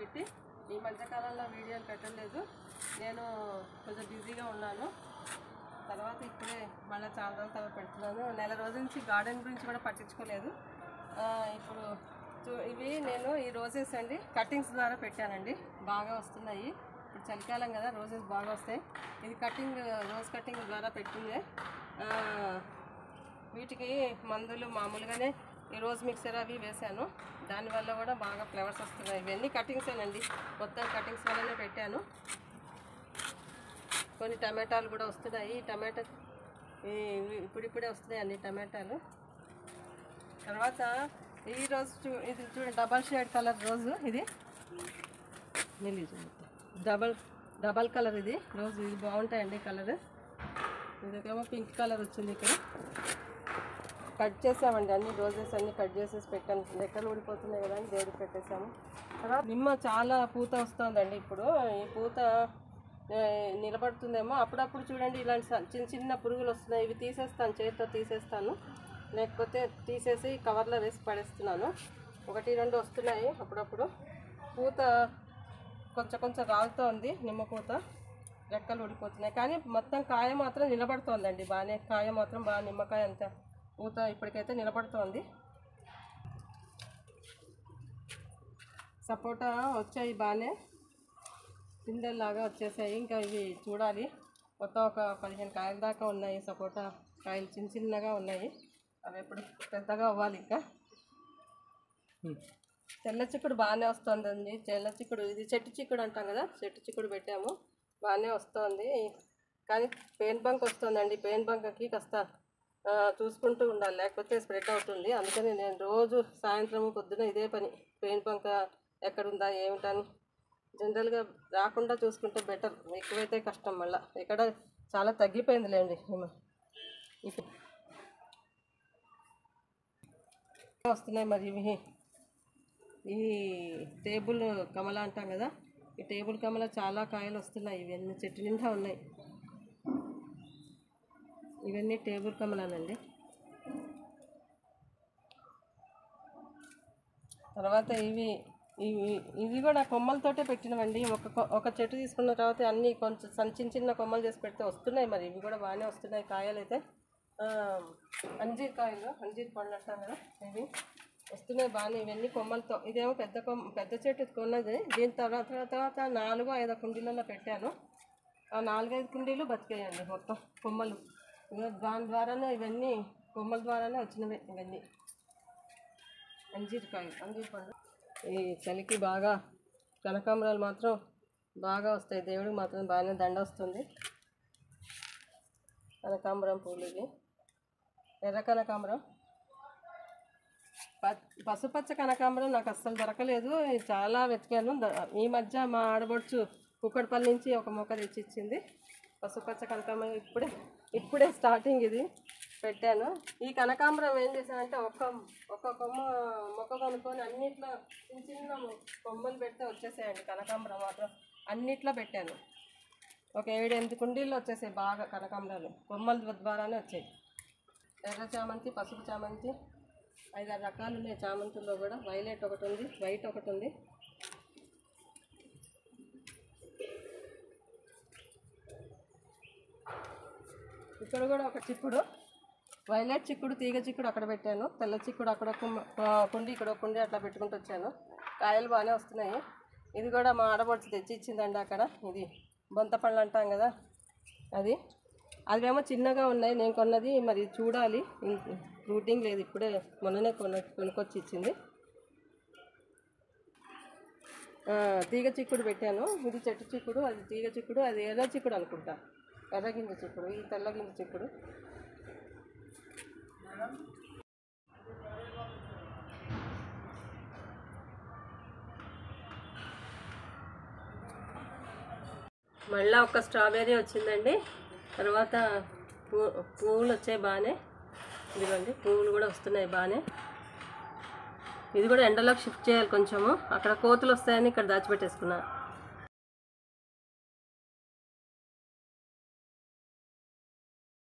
కాబట్టి ఈ మధ్యకాలంలో వీడియోలు పెట్టలేదు నేను కొంచెం బిజీగా ఉన్నాను తర్వాత ఇప్పుడే మళ్ళీ చాలా రోజుల తర్వాత పెడుతున్నాను నెల రోజుల నుంచి గార్డెన్ గురించి కూడా పట్టించుకోలేదు ఆ, ఇప్పుడు చూ- ఇవి నేను ఈ రోజెస్ అండి కటింగ్స్ ద్వారా పెట్టానండి బాగా వస్తున్నాయి ఇప్పుడు చలికాలం కదా రోజెస్ బాగా వస్తాయి ఇది కటింగ్ రోజ్ కటింగ్ ద్వారా పెట్టింది ఆ, వీటికి మందులు మామూలుగానే ఈ రోజ్ మిక్సర్ అవి వేశాను దానివల్ల కూడా బాగా ఫ్లవర్స్ వస్తున్నాయి ఇవన్నీ కటింగ్సేనండి మొత్తం కటింగ్స్ వల్లనే పెట్టాను కొన్ని టమాటాలు కూడా వస్తున్నాయి ఈ టమాటా ఈ ఇవి- ఇప్పుడిప్పుడే వస్తున్నాయి అన్ని టమాటాలు తర్వాత ఈ రోజు చూ ఇది చూడండి డబల్ షేడ్ కలర్ రోజు ఇది నిల్లి డబల్ డబల్ కలర్ ఇది రోజు ఇది బాగుంటాయండి కలర్ ఇదికేమో పింక్ కలర్ వచ్చింది ఇక్కడ కట్ చేసామండి అన్ని రోజెస్ అన్ని కట్ చేసేసి పెట్టాను లెక్కలు ఊడిపోతున్నాయి కదా అని దేవుడికి పెట్టేసాము తర్వాత నిమ్మ చాలా పూత వస్తుందండి ఇప్పుడు ఈ పూత ఏ, నిలబడుతుందేమో అప్పుడప్పుడు చూడండి ఇలాంటి స- చిన్న చిన్న పురుగులు వస్తున్నాయి ఇవి తీసేస్తాను చేతితో తీసేస్తాను లేకపోతే తీసేసి కవర్లో వేసి పడేస్తున్నాను ఒకటి రెండు వస్తున్నాయి అప్పుడప్పుడు పూత కొంచెం కొంచెం రాలుతోంది నిమ్మ పూత రెక్కలు ఊడిపోతున్నాయి కానీ మొత్తం కాయ మాత్రం నిలబడుతోందండి బాగానే కాయ మాత్రం బాగా నిమ్మకాయ అంతా పూత ఇప్పటికైతే నిలబడుతోంది సపోటా వచ్చాయి బాగానే పిందెల్లాగా వచ్చేసాయి ఇంకా ఇవి చూడాలి మొత్తం ఒక పదిహేను కాయల దాకా ఉన్నాయి సపోటా కాయలు చిన్న చిన్నగా ఉన్నాయి అవి ఎప్పుడు పెద్దగా అవ్వాలి ఇంకా తెల్ల చిక్కుడు బాగానే వస్తుందండి తెల్ల చిక్కుడు ఇది చెట్టు చిక్కుడు అంటాం కదా చెట్టు చిక్కుడు పెట్టాము బాగానే వస్తుంది కానీ పెయిన్ బంక్ వస్తుందండి పెయిన్ బంక్కి కాస్త ఆ, చూసుకుంటూ ఉండాలి లేకపోతే స్ప్రెడ్ అవుతుంది అందుకని నేను రోజు సాయంత్రం పొద్దున ఇదే పని పెయిన్ బంక్ ఎక్కడుందా ఏమిటని జనరల్గా రాకుండా చూసుకుంటే బెటర్ ఎక్కువైతే కష్టం మళ్ళీ ఇక్కడ చాలా తగ్గిపోయిందిలేండి ఇప్పుడు వస్తున్నాయి మరి ఇవి ఈ టేబుల్ కమల అంటాం కదా ఈ టేబుల్ కమల చాలా కాయలు వస్తున్నాయి ఇవన్నీ చెట్టు నిండా ఉన్నాయి ఇవన్నీ టేబుల్ కమలానండి తర్వాత ఇవి ఇవి ఇవి కూడా కొమ్మలతోటే పెట్టినవండి ఒక కొ- ఒక చెట్టు తీసుకున్న తర్వాత అన్నీ కొంచెం సన్న- చిన్న చిన్న కొమ్మలు చేసి పెడితే వస్తున్నాయి మరి ఇవి కూడా బాగానే వస్తున్నాయి కాయలు అయితే ఆ, అంజీర్ కాయలు అంజీర్ పండ్లు అంటాం కదా ఇవి వస్తున్నాయి బాగానే ఇవన్నీ కొమ్మలతో ఇదేమో పెద్ద కొమ్మ పెద్ద చెట్టు కొన్నది దీని తర్వాత తర్వాత నాలుగు ఐదు కుండీలలో పెట్టాను ఆ నాలుగైదు కుండీలు బతికాయండి మొత్తం కొమ్మలు ఇగో దాని ద్వారానే ఇవన్నీ కొమ్మల ద్వారానే వచ్చినవి ఇవన్నీ అంజీరకాయలు అంజీర్ పండు ఈ చలికి బాగా కనకాంబరాలు మాత్రం బాగా వస్తాయి దేవుడికి మాత్రం బాగానే దండ వస్తుంది కనకాంబరం పూలు ఇవి ఎర్ర కనకాంబరం ప- పసుపచ్చ కనకాంబరం నాకు అస్సలు దొరకలేదు ఇది చాలా వెతికాను ద- ఈ మధ్య మా ఆడబడుచు కుక్కడపల్లి నుంచి ఒక మొక్క తెచ్చి ఇచ్చింది పసుపచ్చ కనకాంబరం ఇప్పుడే ఇప్పుడే స్టార్టింగ్ ఇది పెట్టాను ఈ కనకాంబరం ఏం చేశానంటే ఒక్క ఒక్క కొమ్మ మొక్క కొనుక్కొని అన్నిట్లో చిన్న చిన్న కొమ్మలు పెడితే వచ్చేసాయండి కనకాంబరం మాత్రం అన్నిట్లో పెట్టాను ఒక ఏడు ఎనిమిది కుండీల్లో వచ్చేసాయి బాగా కనకాంబరాలు కొమ్మల ద్వారానే వచ్చాయి ఎర్ర చామంతి పసుపు చామంతి ఐదారు రకాలు ఉన్నాయి చామంతుల్లో కూడా వైలెట్ ఒకటి ఉంది వైట్ ఒకటి ఉంది ఇక్కడ కూడా ఒక చిక్కుడు వైలెట్ చిక్కుడు తీగ చిక్కుడు అక్కడ పెట్టాను తెల్ల చిక్కుడు అక్కడ ఒక మ- ఆ, కుండి ఇక్కడ ఒక కుండి అట్లా పెట్టుకుంటూ వచ్చాను కాయలు బాగానే వస్తున్నాయి ఇది కూడా మా ఆడపడుచు తెచ్చి ఇచ్చిందండి అక్కడ ఇది బొంతపళ్ళు అంటాం కదా అది అవేమో చిన్నగా ఉన్నాయి నేను కొన్నది మరి చూడాలి ఫ్రూటింగ్ లేదు ఇప్పుడే మొన్ననే కొన కొనుక్కొచ్చి ఇచ్చింది ఆ, తీగ చిక్కుడు పెట్టాను ఇది చెట్టు చిక్కుడు అది తీగ చిక్కుడు అది ఎర్ర చిక్కుడు అనుకుంటా ఎర్ర గింజ చిక్కుడు ఇది తెల్ల గింజ చిక్కుడు మళ్ళీ ఒక స్ట్రాబెర్రీ వచ్చిందండి తర్వాత పూ పువ్వులు వచ్చాయి బాగానే ఇదిగోండి పువ్వులు కూడా వస్తున్నాయి బాగానే ఇది కూడా ఎండలోకి షిఫ్ట్ చేయాలి కొంచెము అక్కడ కోతులు వస్తాయని ఇక్కడ దాచిపెట్టేసుకున్నా